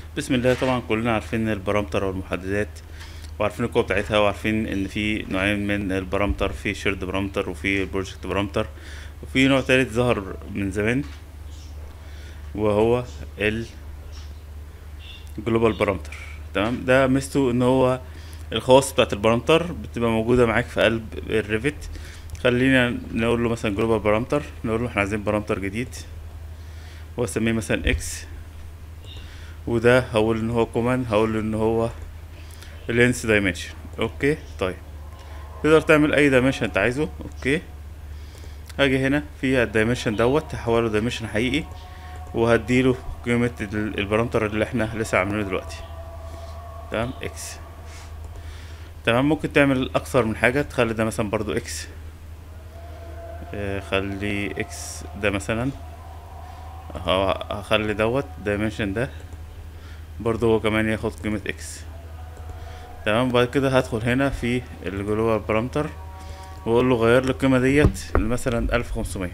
بسم الله طبعا كلنا عارفين البارامتر والمحددات وعارفين القوة بتاعتها وعارفين ان في نوعين من البارامتر في شيرد بارامتر وفي البروجكت بارامتر وفي نوع تالت ظهر من زمان وهو ال جلوبال بارامتر تمام ده ميزته ان هو الخواص بتاعت البارامتر بتبقى موجودة معاك في قلب الريفت خلينا نقول له مثلا جلوبال بارامتر نقول له احنا عايزين بارامتر جديد واسميه مثلا اكس وده هقول ان هو كومان هقول ان هو لينس دايمنشن اوكي طيب تقدر تعمل اي دايمنشن انت عايزه اوكي هاجي هنا في الدايمنشن دوت هحوله دايمنشن حقيقي وهديله قيمة ال- البارامتر اللي احنا لسه عاملينه دلوقتي تمام اكس تمام ممكن تعمل اكثر من حاجة تخلي ده مثلا برضو اكس آه، خلي اكس ده مثلا ه- هخلي دوت دايمنشن ده برضو هو كمان ياخد قيمة اكس تمام بعد كده هدخل هنا في الجلوبال بارامتر واقول له غير لي القيمة ديت مثلا الف خمسمية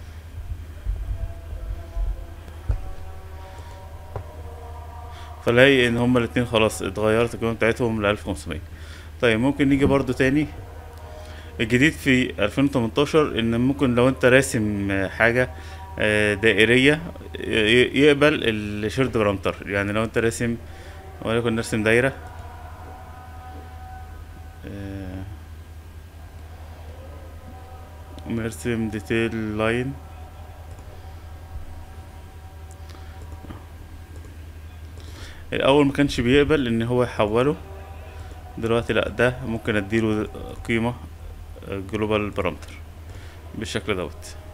فلاقي ان هما الاتنين خلاص اتغيرت القيمة بتاعتهم لألف خمسمية طيب ممكن نيجي برضو تاني الجديد في 2018 ان ممكن لو انت راسم حاجة آه، دائرية ي- يقبل الشيرد بارامتر يعني لو انت راسم وليكن نرسم دايرة آه، نرسم ديتيل لاين الاول ما كانش بيقبل ان هو يحوله دلوقتي لا ده ممكن اديله قيمة جلوبال بارامتر بالشكل دوت